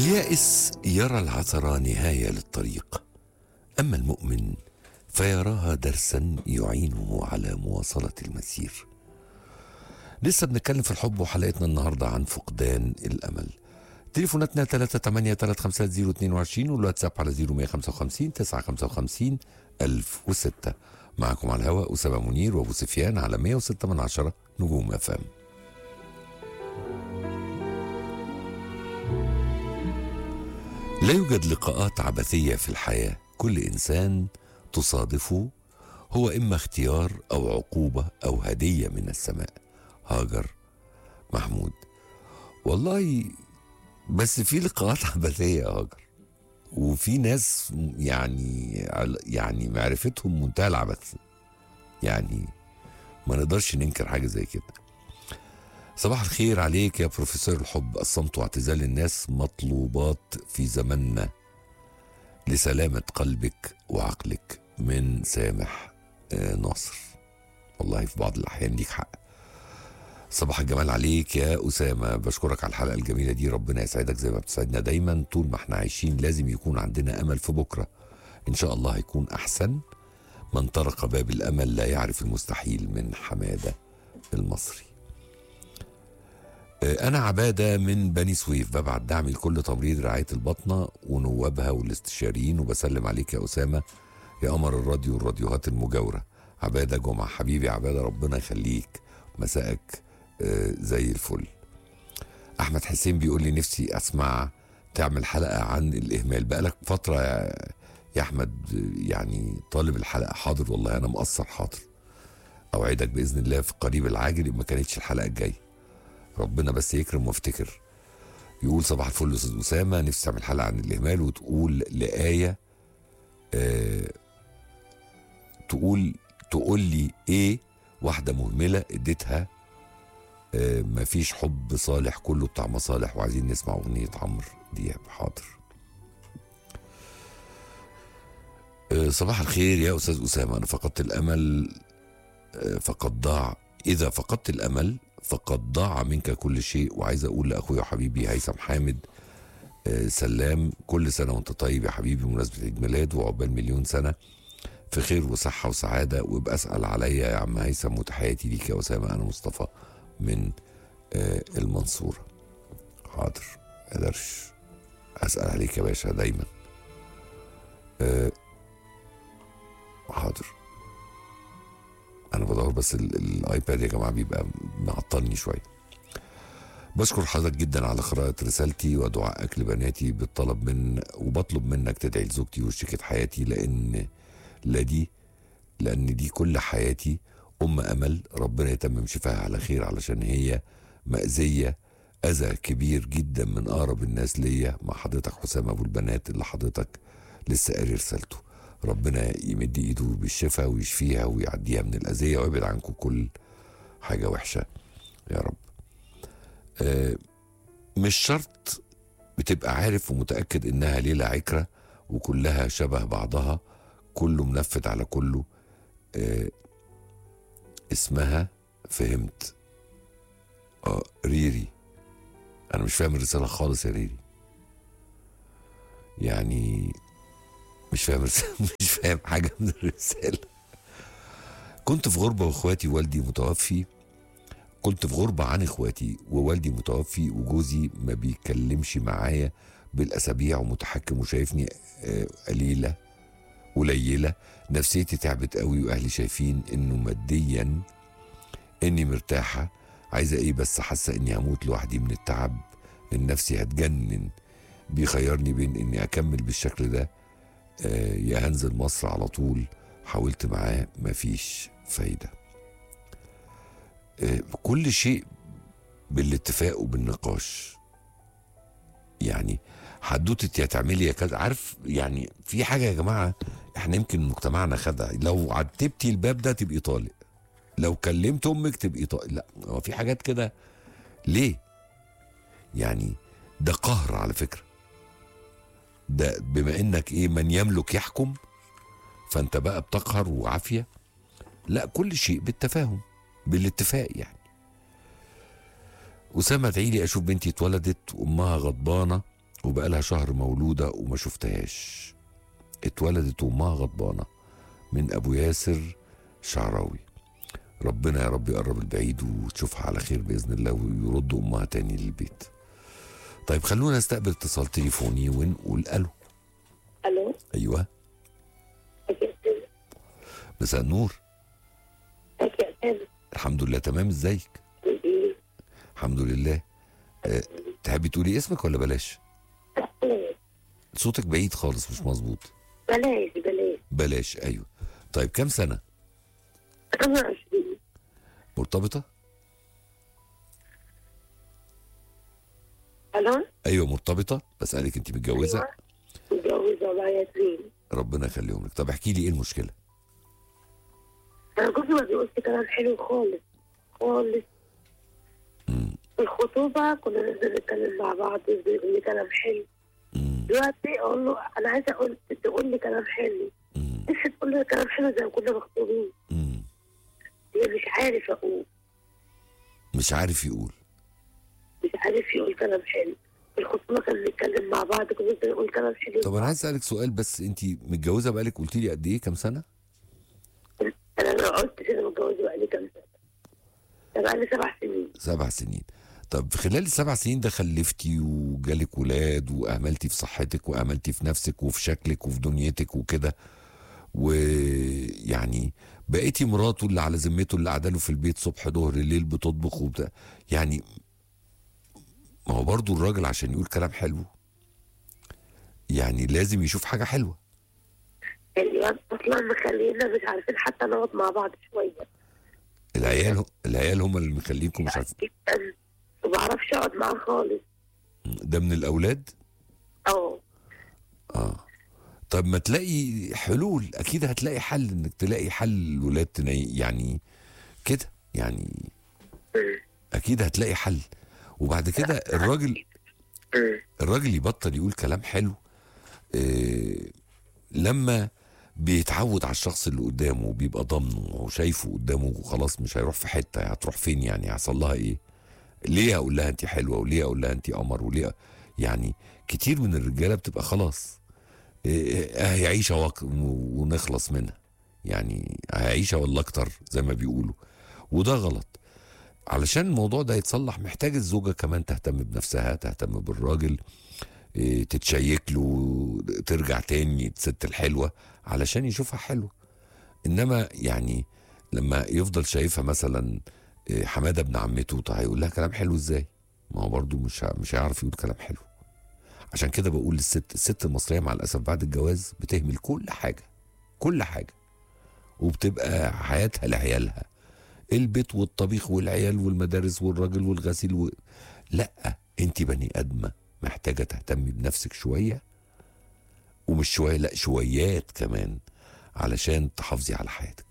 اليائس يرى العثرة نهاية للطريق أما المؤمن فيراها درسا يعينه على مواصلة المسير لسه بنتكلم في الحب وحلقتنا النهاردة عن فقدان الأمل تليفوناتنا 383 والواتساب على 0155 955 1006 معكم على الهواء أسامة منير وأبو سفيان على 106 من عشرة نجوم أفام لا يوجد لقاءات عبثية في الحياة كل إنسان تصادفه هو إما اختيار أو عقوبة أو هدية من السماء هاجر محمود والله بس في لقاءات عبثية يا هاجر وفي ناس يعني يعني معرفتهم منتهى العبث يعني ما نقدرش ننكر حاجة زي كده صباح الخير عليك يا بروفيسور الحب الصمت واعتزال الناس مطلوبات في زماننا لسلامة قلبك وعقلك من سامح آه، ناصر والله في بعض الأحيان ليك حق صباح الجمال عليك يا أسامة بشكرك على الحلقة الجميلة دي ربنا يسعدك زي ما بتسعدنا دايما طول ما احنا عايشين لازم يكون عندنا أمل في بكرة إن شاء الله هيكون أحسن من طرق باب الأمل لا يعرف المستحيل من حمادة المصري أنا عبادة من بني سويف ببعت دعمي لكل تمريض رعاية البطنة ونوابها والاستشاريين وبسلم عليك يا أسامة يا قمر الراديو والراديوهات المجاورة عبادة جمعة حبيبي عبادة ربنا يخليك مساءك آه، زي الفل أحمد حسين بيقول لي نفسي أسمع تعمل حلقة عن الإهمال بقالك فترة يا يا أحمد يعني طالب الحلقة حاضر والله أنا مقصر حاضر أوعدك بإذن الله في القريب العاجل ما كانتش الحلقة الجاية ربنا بس يكرم وافتكر يقول صباح الفل استاذ اسامه نفسي تعمل حلقه عن الاهمال وتقول لايه آه تقول تقول لي ايه واحده مهمله اديتها آه مفيش حب صالح كله بتاع مصالح وعايزين نسمع اغنيه عمرو دياب حاضر آه صباح الخير يا استاذ اسامه انا فقدت الامل آه فقد ضاع اذا فقدت الامل فقد ضاع منك كل شيء وعايز اقول لاخويا وحبيبي هيثم حامد آه، سلام كل سنه وانت طيب يا حبيبي بمناسبه عيد ميلاد وعقبال مليون سنه في خير وصحه وسعاده وابقى اسال عليا يا عم هيثم وتحياتي ليك يا اسامه انا مصطفى من آه، المنصوره حاضر قدرش اسال عليك يا باشا دايما آه، حاضر انا بدور بس ال- الايباد يا جماعه بيبقى معطلني شويه بشكر حضرتك جدا على قراءة رسالتي ودعائك لبناتي بالطلب من وبطلب منك تدعي لزوجتي وشريكة حياتي لأن لا دي لأن دي كل حياتي أم أمل ربنا يتمم شفاها على خير علشان هي مأذية أذى كبير جدا من أقرب الناس ليا مع حضرتك حسام أبو البنات اللي حضرتك لسه قاري رسالته ربنا يمد ايده بالشفاء ويشفيها ويعديها من الاذيه ويبعد عنكم كل حاجه وحشه يا رب آه، مش شرط بتبقى عارف ومتاكد انها ليله عكره وكلها شبه بعضها كله منفذ على كله آه، اسمها فهمت اه ريري انا مش فاهم الرساله خالص يا ريري يعني مش فاهم الرسالة- مش فاهم حاجة من الرسالة كنت في غربة واخواتي والدي متوفي كنت في غربة عن اخواتي ووالدي متوفي وجوزي ما بيتكلمش معايا بالاسابيع ومتحكم وشايفني آه، قليلة قليلة نفسيتي تعبت قوي واهلي شايفين انه ماديا اني مرتاحة عايزة ايه بس حاسة اني هموت لوحدي من التعب ان نفسي هتجنن بيخيرني بين اني اكمل بالشكل ده آه، يا هنزل مصر على طول حاولت معاه مفيش فايدة آه، كل شيء بالاتفاق وبالنقاش يعني حدوتة يا تعملي يا كذا عارف يعني في حاجة يا جماعة احنا يمكن مجتمعنا خدع لو عتبتي الباب ده تبقي طالق لو كلمت امك تبقي طالق لا هو في حاجات كده ليه يعني ده قهر على فكره ده بما انك ايه من يملك يحكم فانت بقى بتقهر وعافيه لا كل شيء بالتفاهم بالاتفاق يعني أسامة ادعي لي أشوف بنتي اتولدت وأمها غضبانة وبقالها شهر مولودة وما شفتهاش اتولدت وامها غضبانة من ابو ياسر شعراوي ربنا يا رب يقرب البعيد وتشوفها على خير باذن الله ويرد امها تاني للبيت طيب خلونا نستقبل اتصال تليفوني ونقول الو الو ايوه ازيك يا أستاذ؟ مساء النور ازيك يا استاذ الحمد لله تمام ازيك إيه؟ الحمد لله أه تحبي تقولي اسمك ولا بلاش بلاش صوتك بعيد خالص مش مظبوط بلاش بلاش بلاش ايوه طيب كام سنه 25 مرتبطه الو ايوه مرتبطه بسالك انت متجوزه أيوة. متجوزة معايا اتنين ربنا يخليهم لك طب احكي لي ايه المشكله انا جوزي ما بيقولش كلام حلو خالص خالص مم. في الخطوبة كنا ننزل نتكلم مع بعض يقول لي كلام حلو مم. دلوقتي اقول له انا عايزة اقول تقول لي كلام حلو مم. نفسي تقول لي كلام حلو زي ما كنا مخطوبين مم. هي مش عارف اقول مش عارف يقول مش عارف يقول كلام حلو في الخطوبة كنا بنتكلم مع بعض كنا ننزل نقول كلام حلو طب انا عايز اسالك سؤال بس انت متجوزه بقالك قلت لي قد ايه كام سنه انا ما قلتش انا متجوزة بقالي كام سنة ده بقالي سبع سنين سبع سنين طب في خلال السبع سنين ده خلفتي وجالك ولاد واهملتي في صحتك واهملتي في نفسك وفي شكلك وفي دنيتك وكده ويعني بقيتي مراته اللي على ذمته اللي قاعده له في البيت صبح ظهر الليل بتطبخ وبتاع يعني ما هو برضو الراجل عشان يقول كلام حلو يعني لازم يشوف حاجه حلوه الواد اصلا مخلينا مش عارفين حتى نقعد مع بعض شويه العيال العيال هم اللي مخليكم مش عارفين جدا ما بعرفش اقعد معاه خالص ده من الاولاد اه اه طب ما تلاقي حلول اكيد هتلاقي حل انك تلاقي حل الولاد تني يعني كده يعني أمم. اكيد هتلاقي حل وبعد كده الراجل أمم. الراجل يبطل يقول كلام حلو إيه لما بيتعود على الشخص اللي قدامه وبيبقى ضامنه وشايفه قدامه وخلاص مش هيروح في حته هتروح فين يعني هيحصل لها ايه ليه اقول لها انت حلوه وليه اقول لها انت قمر وليه يعني كتير من الرجاله بتبقى خلاص إيه، اهي عيشه وق- ونخلص منها يعني اهي عيشه ولا اكتر زي ما بيقولوا وده غلط علشان الموضوع ده يتصلح محتاج الزوجه كمان تهتم بنفسها تهتم بالراجل إيه، تتشيك له ترجع تاني الست الحلوه علشان يشوفها حلوه انما يعني لما يفضل شايفها مثلا إيه، حماده ابن عمته طيب هيقول لها كلام حلو ازاي؟ ما هو برضه مش ه- مش هيعرف يقول كلام حلو عشان كده بقول للست الست المصريه مع الاسف بعد الجواز بتهمل كل حاجه كل حاجه وبتبقى حياتها لعيالها البيت والطبيخ والعيال والمدارس والراجل والغسيل و... لا انت بني ادمه محتاجه تهتمي بنفسك شويه ومش شويه لا شويات كمان علشان تحافظي على حياتك